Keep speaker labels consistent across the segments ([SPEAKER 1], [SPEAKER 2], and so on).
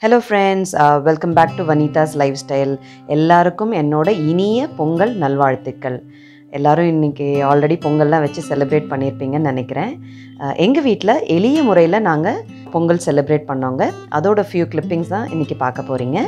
[SPEAKER 1] hello friends welcome back to Vanitha's lifestyle எல்லாருக்கும் என்னோட இனிய பொங்கல் நல்வாழ்த்துக்கள் எல்லாரும் இன்னைக்கு ஆல்ரெடி பொங்கல்லாம் வச்சு செலிப்ரேட் பண்ணியிருப்பீங்கன்னு நினைக்கிறேன் எங்கள் வீட்டில் எளிய முறையில் நாங்கள் பொங்கல் செலிப்ரேட் பண்ணோங்க அதோட ஃபியூ கிளிப்பிங்ஸ் தான் இன்றைக்கி பார்க்க போகிறீங்க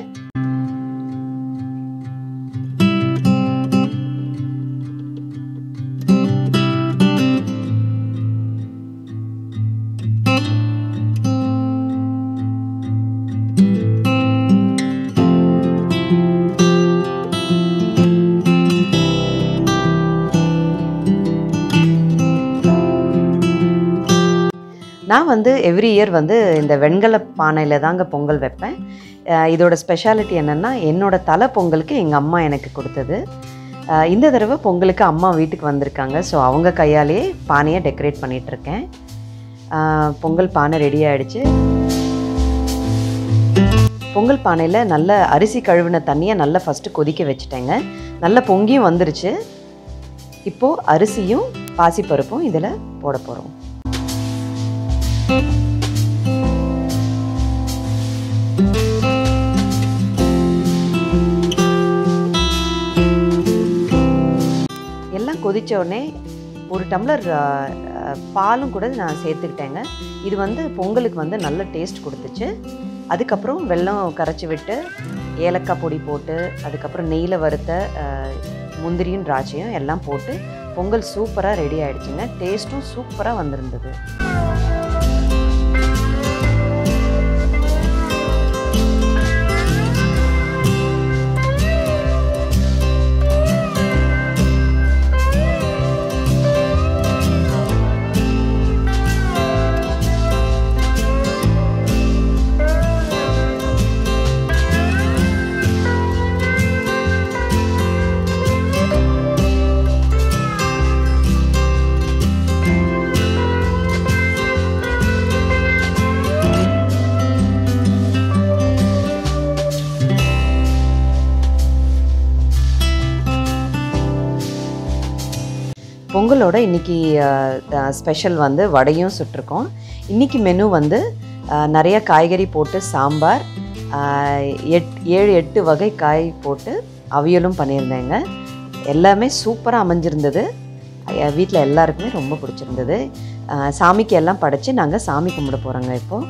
[SPEAKER 1] நான் வந்து எவ்ரி இயர் வந்து இந்த வெண்கல பானையில் தாங்க பொங்கல் வைப்பேன் அஹ் இதோட ஸ்பெஷாலிட்டி என்னென்னா என்னோட தலை பொங்கலுக்கு எங்கள் அம்மா எனக்கு கொடுத்தது அஹ் இந்த தடவை பொங்கலுக்கு அம்மா வீட்டுக்கு வந்திருக்காங்க ஸோ அவங்க கையாலேயே பானையை டெக்கரேட் பண்ணிகிட்ருக்கேன் பொங்கல் பானை ரெடி ஆகிடுச்சு பொங்கல் பானையில் நல்ல அரிசி கழுவின தண்ணியை நல்லா ஃபஸ்ட்டு கொதிக்க வச்சுட்டேங்க நல்லா பொங்கியும் வந்துருச்சு இப்போது அரிசியும் பாசிப்பருப்பும் இதில் போட போகிறோம் எல்லாம் கொதிச்ச உடனே ஒரு டம்ளர் ஆ, ஆ, பாலும் கூட நான் சேர்த்துக்கிட்டேங்க இது வந்து பொங்கலுக்கு வந்து நல்ல டேஸ்ட் கொடுத்துச்சு அதுக்கப்புறம் வெல்லம் கரைச்சி விட்டு ஏலக்காய் பொடி போட்டு அதுக்கப்புறம் நெய்யில் வறுத்த ஆ, முந்திரியும் திராட்சையும் எல்லாம் போட்டு பொங்கல் சூப்பராக ரெடி ஆயிடுச்சுங்க டேஸ்ட்டும் சூப்பராக வந்திருந்தது பொங்கலோட இன்னைக்கு ஸ்பெஷல் வந்து வடையும் சுட்டிருக்கோம் இன்னைக்கு மெனு வந்து அஹ், நிறைய காய்கறி போட்டு சாம்பார் அஹ், எட் ஏழு எட்டு வகை காய் போட்டு அவியலும் பண்ணியிருந்தேங்க எல்லாமே சூப்பராக அமைஞ்சிருந்தது வீட்டில் எல்லாருக்குமே ரொம்ப பிடிச்சிருந்தது அஹ், சாமிக்கு எல்லாம் படைச்சு நாங்கள் சாமி கும்பிட போகிறோங்க இப்போது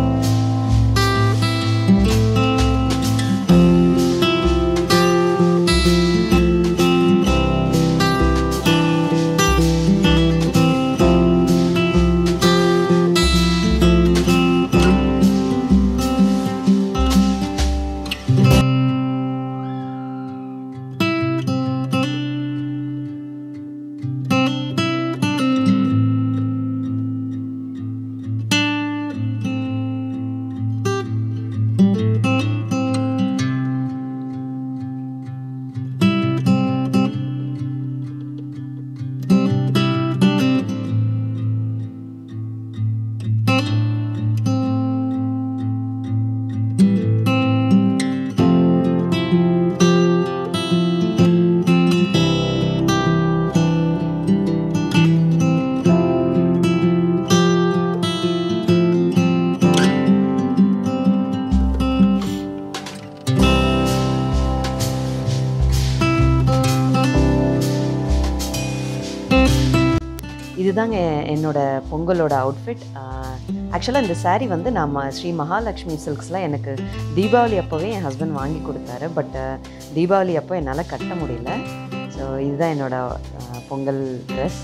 [SPEAKER 1] இதுதாங்க என்னோட பொங்கலோட அவுட்ஃபிட் ஆக்சுவலாக இந்த saree வந்து நம்ம ஸ்ரீ மகாலட்சுமி சில்க்ஸில் எனக்கு தீபாவளி அப்போவே என் ஹஸ்பண்ட் வாங்கி கொடுத்தாரு பட் தீபாவளி அப்போ என்னால் கட்ட முடியல ஸோ இதுதான் என்னோட அஹ், பொங்கல் ட்ரெஸ்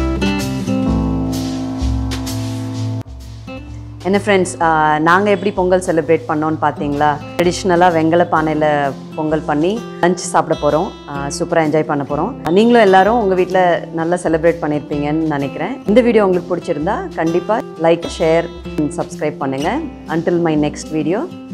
[SPEAKER 1] என்ன ஃப்ரெண்ட்ஸ் நாங்கள் எப்படி பொங்கல் செலிப்ரேட் பண்ணோன்னு பார்த்தீங்களா ட்ரெடிஷ்னலாக வெங்கல பானையில் பொங்கல் பண்ணி லஞ்ச் சாப்பிட போகிறோம் சூப்பராக என்ஜாய் பண்ண போகிறோம் நீங்களும் எல்லாரும் உங்கள் வீட்டில் நல்லா செலிப்ரேட் பண்ணியிருப்பீங்கன்னு நினைக்கிறேன் இந்த வீடியோ உங்களுக்கு பிடிச்சிருந்தா கண்டிப்பாக லைக் ஷேர் சப்ஸ்கிரைப் பண்ணுங்கள் அன்டில் மை நெக்ஸ்ட் வீடியோ